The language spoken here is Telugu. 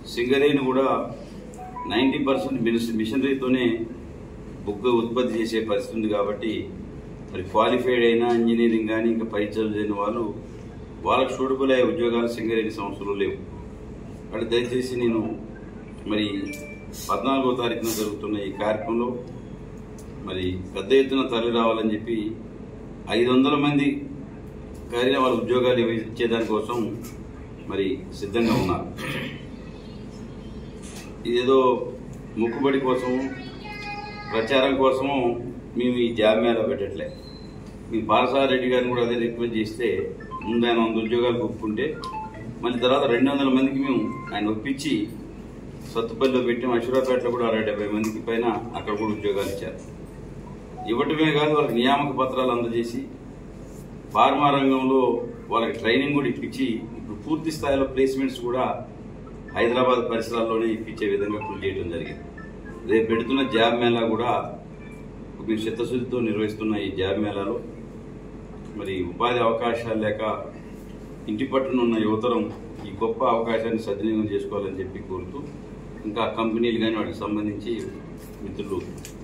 సింగరేణి కూడా నైంటీ పర్సెంట్ మిషనరీతోనే బుక్ ఉత్పత్తి చేసే పరిస్థితి ఉంది కాబట్టి మరి క్వాలిఫైడ్ అయిన ఇంజనీరింగ్ కానీ ఇంకా పై చదివిన వాళ్ళు వాళ్ళకు సూటబుల్ అయ్యే ఉద్యోగాలు సింగరేణి సంస్థలు లేవు కాబట్టి దయచేసి నేను మరి పద్నాలుగో తారీఖున జరుగుతున్న ఈ కార్యక్రమంలో మరి పెద్ద ఎత్తున తరలి రావాలని చెప్పి ఐదు వందల మంది కానీ వాళ్ళ ఉద్యోగాలు ఇవ్వ- ఇచ్చేదానికోసం మరి సిద్ధంగా ఉన్నారు ఇదేదో ముక్కుబడి కోసము ప్రచారం కోసము మేము ఈ జామ్యాలో పెట్టట్లే మీ పాలసారి రెడ్డి గారిని కూడా అదే రిక్వెస్ట్ చేస్తే ముందు ఆయన వంద ఉద్యోగాలు ఒప్పుకుంటే మళ్ళీ తర్వాత రెండు వందల మందికి మేము ఆయన ఒప్పించి సత్తుపల్లిలో పెట్టాం అశ్వరాపేటలో కూడా అరవై డెబ్బై మందికి పైన అక్కడ కూడా ఉద్యోగాలు ఇచ్చారు ఇవ్వటమే కాదు వాళ్ళకి నియామక పత్రాలు అందజేసి ఫార్మా రంగంలో వాళ్ళకి ట్రైనింగ్ కూడా ఇప్పించి ఇప్పుడు పూర్తి స్థాయిలో ప్లేస్మెంట్స్ కూడా హైదరాబాద్ పరిసరాల్లోనే ఇప్పించే విధంగా కృషి చేయడం జరిగింది రేపు పెడుతున్న జాబ్ మేళా కూడా మేము చిత్తశుద్ధితో నిర్వహిస్తున్న ఈ జాబ్ మేళాలో మరి ఉపాధి అవకాశాలు లేక ఇంటి పట్టున ఉన్న యువతరం ఈ గొప్ప అవకాశాన్ని సద్వినియోగం చేసుకోవాలని చెప్పి కోరుతూ ఇంకా కంపెనీలు కానీ వాటికి సంబంధించి మిత్రులు